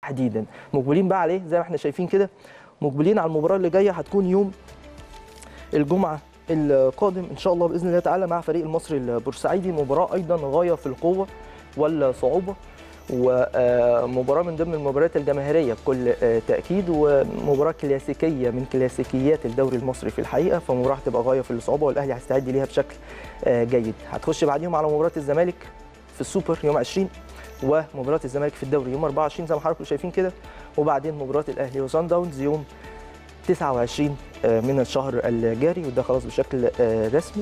تحديدا مقبلين بقى عليه زي ما احنا شايفين كده مقبلين على المباراه اللي جايه هتكون يوم الجمعه القادم ان شاء الله باذن الله تعالى مع فريق المصري البورسعيدي مباراه ايضا غايه في القوه والصعوبه ومباراه من ضمن المباريات الجماهيريه بكل تاكيد ومباراه كلاسيكيه من كلاسيكيات الدوري المصري في الحقيقه فمباراه هتبقى غايه في الصعوبه والاهلي هيستعد ليها بشكل جيد هتخش بعديهم على مباراه الزمالك في السوبر يوم 20 ومباراه الزمالك في الدوري يوم 24 زي ما حضراتكم شايفين كده وبعدين مباراه الاهلي وصن داونز يوم 29 من الشهر الجاري وده خلاص بشكل رسمي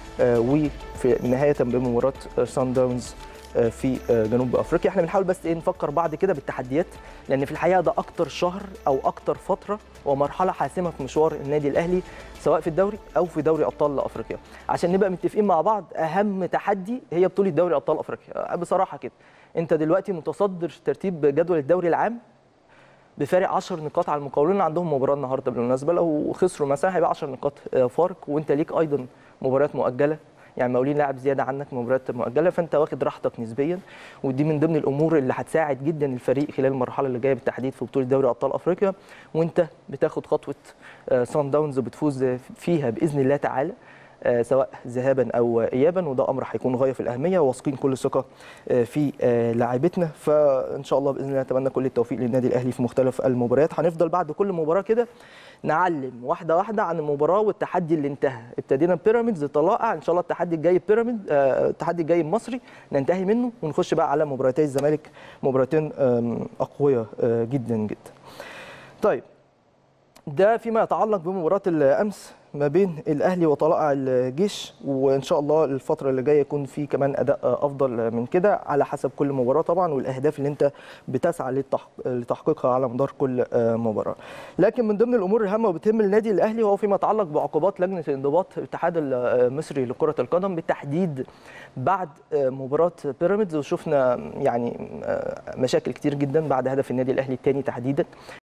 وفي نهايه بمباراه صن داونز في جنوب افريقيا احنا بنحاول بس ايه نفكر بعض كده بالتحديات لان في الحقيقه ده اكتر شهر او اكتر فتره ومرحله حاسمه في مشوار النادي الاهلي سواء في الدوري او في دوري ابطال افريقيا عشان نبقى متفقين مع بعض اهم تحدي هي بطوله دوري ابطال افريقيا بصراحه كده انت دلوقتي متصدر ترتيب جدول الدوري العام بفارق 10 نقاط على المقاولين عندهم مباراه النهارده بالمناسبه لو خسروا مثلا هيبقى 10 نقاط فارق وانت ليك ايضا مباريات مؤجله يعني المقاولين لاعب زياده عنك مباريات مؤجله فانت واخد راحتك نسبيا ودي من ضمن الامور اللي هتساعد جدا الفريق خلال المرحله اللي جايه بالتحديد في بطوله دوري ابطال افريقيا وانت بتاخد خطوه سان داونز وبتفوز فيها باذن الله تعالى سواء ذهابا او ايابا وده امر هيكون غايه في الاهميه واثقين كل ثقه في لاعبتنا فان شاء الله باذن الله نتمنى كل التوفيق للنادي الاهلي في مختلف المباريات هنفضل بعد كل مباراه كده نعلم واحده واحده عن المباراه والتحدي اللي انتهى ابتدينا بيراميدز طلائع ان شاء الله التحدي الجاي بيراميدز التحدي الجاي المصري ننتهي منه ونخش بقى على مباراتي الزمالك مباراتين اقوياء جدا جدا طيب ده فيما يتعلق بمباراه الامس ما بين الاهلي وطلائع الجيش وان شاء الله الفتره اللي جايه يكون في كمان اداء افضل من كده على حسب كل مباراه طبعا والاهداف اللي انت بتسعى لتحقيقها على مدار كل مباراه لكن من ضمن الامور الهامه وبتهم النادي الاهلي وهو فيما يتعلق بعقوبات لجنه الانضباط الاتحاد المصري لكره القدم بالتحديد بعد مباراه بيراميدز وشفنا يعني مشاكل كتير جدا بعد هدف النادي الاهلي الثاني تحديدا